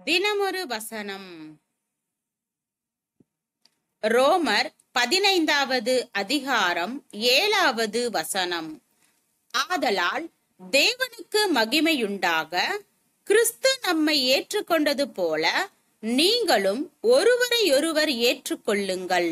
தினமொரு வசனம் ரோமர் பதினைந்தாவது அதிகாரம் ஏழாவது வசனம் ஆதலால் தேவனுக்கு மகிமையுண்டாக கிறிஸ்து நம்மை ஏற்றுக்கொண்டது போல நீங்களும் ஒருவரையொருவர் ஏற்றுக்கொள்ளுங்கள்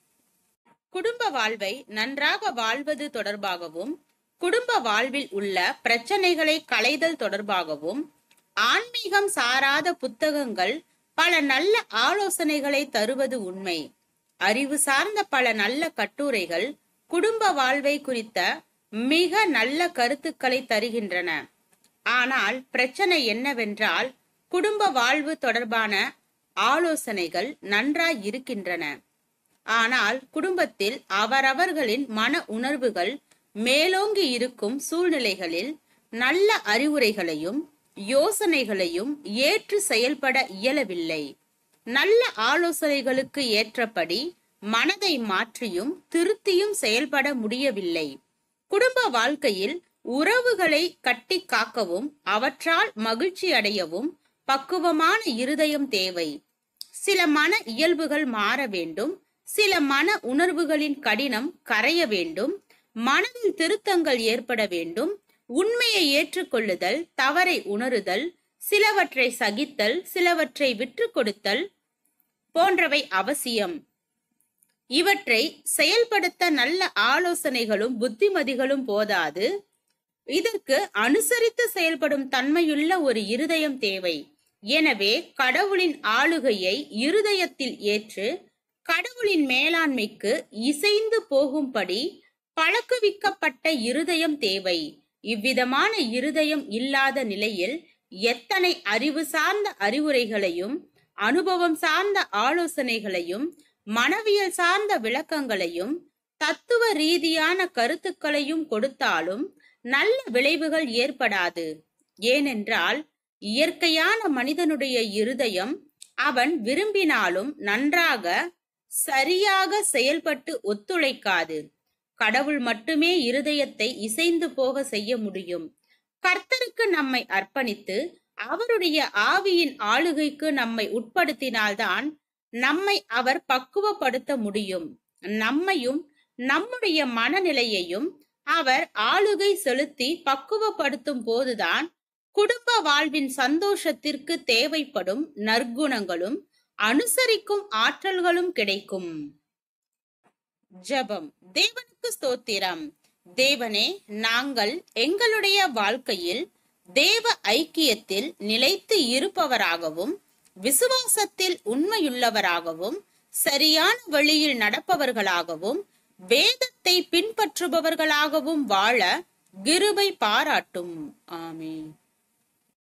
குடும்ப வாழ்வை நன்றாக வாழ்வது தொடர்பாகவும் குடும்ப வாழ்வில் உள்ள பிரச்சனைகளை களைதல் தொடர்பாகவும் ஆன்மீகம் சாராத புத்தகங்கள் பல நல்ல ஆலோசனைகளை தருவது உண்மை அறிவு சார்ந்த பல நல்ல கட்டுரைகள் குடும்ப வாழ்வை குறித்த மிக நல்ல கருத்துக்களை தருகின்றன ஆனால் பிரச்சனை என்னவென்றால் குடும்ப வாழ்வு தொடர்பான ஆலோசனைகள் நன்றாய் இருக்கின்றன ஆனால் குடும்பத்தில் அவரவர்களின் மன உணர்வுகள் மேலோங்கி இருக்கும் சூழ்நிலைகளில் நல்ல அறிவுரைகளையும் யோசனைகளையும் ஏற்று செயல்பட இயலவில்லை நல்ல ஆலோசனைகளுக்கு ஏற்றபடி மனதை மாற்றியும் திருத்தியும் செயல்பட முடியவில்லை குடும்ப வாழ்க்கையில் உறவுகளை கட்டி காக்கவும் அவற்றால் மகிழ்ச்சி அடையவும் பக்குவமான இருதயம் தேவை சில மன இயல்புகள் மாற வேண்டும் சில மன உணர்வுகளின் கடினம் கரைய வேண்டும் மனதில் திருத்தங்கள் ஏற்பட வேண்டும் உண்மையை ஏற்றுக்கொள்ளுதல் தவறை உணருதல் சிலவற்றை சகித்தல் சிலவற்றை விற்று கொடுத்தல் போன்றவை அவசியம் இவற்றை செயல்படுத்த நல்ல ஆலோசனைகளும் புத்திமதிகளும் போதாது இதற்கு அனுசரித்து செயல்படும் தன்மையுள்ள ஒரு இருதயம் தேவை எனவே கடவுளின் ஆளுகையை இருதயத்தில் ஏற்று கடவுளின் மேலாண்மைக்கு இசைந்து போகும்படி பழக்குவிக்கப்பட்ட இருதயம் தேவை இவ்விதமான இருதயம் இல்லாத நிலையில் எத்தனை அறிவு சார்ந்த அறிவுரைகளையும் அனுபவம் சார்ந்த ஆலோசனைகளையும் மனவியல் சார்ந்த விளக்கங்களையும் தத்துவ ரீதியான கருத்துக்களையும் கொடுத்தாலும் நல்ல விளைவுகள் ஏற்படாது ஏனென்றால் இயற்கையான மனிதனுடைய இருதயம் அவன் விரும்பினாலும் நன்றாக சரியாக செயல்பட்டு ஒத்துழைக்காது கடவுள் மட்டுமே இருதயத்தை இசைந்து போக செய்ய முடியும் கர்த்தருக்கு நம்மை அர்ப்பணித்து அவருடைய ஆவியின் ஆளுகைக்கு நம்மை உட்படுத்தினால்தான் நம்மை அவர் பக்குவப்படுத்த முடியும் நம்மையும் நம்முடைய மனநிலையையும் அவர் ஆளுகை செலுத்தி பக்குவப்படுத்தும் போதுதான் குடும்ப வாழ்வின் சந்தோஷத்திற்கு தேவைப்படும் நற்குணங்களும் அனுசரிக்கும் ஆற்றல்களும் கிடைக்கும் ஜெபம் தேவனுக்கு ஸ்தோத்திரம் தேவனே நாங்கள் எங்களுடைய வாழ்க்கையில் தேவ ஐக்கியத்தில் நிலைத்து இருப்பவராகவும் விசுவாசத்தில் உண்மையுள்ளவராகவும் சரியான வழியில் நடப்பவர்களாகவும் வேதத்தை பின்பற்றுபவர்களாகவும் வாழ கிருபை பாராட்டும் ஆமென்